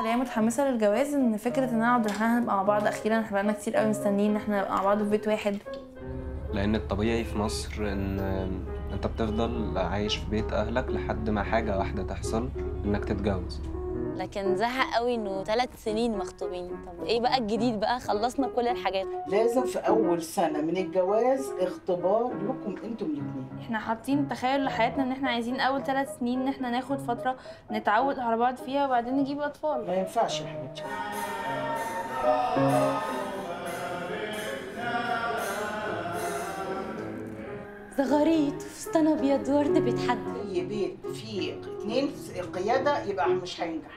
مخليها متحمسه للجواز ان فكره ان انا وعبد الرحمن هنبقى مع بعض اخيرا احنا بقالنا كتير قوي مستنيين ان احنا نبقى مع بعض في بيت واحد لان الطبيعي في مصر ان انت بتفضل عايش في بيت اهلك لحد ما حاجه واحده تحصل انك تتجوز لكن زهق قوي انه ثلاث سنين مخطوبين طب ايه بقى الجديد بقى خلصنا كل الحاجات لازم في اول سنه من الجواز اختبار لكم انتم الاثنين احنا حاطين تخيل لحياتنا ان احنا عايزين اول ثلاث سنين ان احنا ناخد فتره نتعود على بعض فيها وبعدين نجيب اطفال ما ينفعش يا حبيبتي زغاريت فستان ابيض ورد بيتحدى اي بيت فيه اثنين قياده يبقى مش هينجح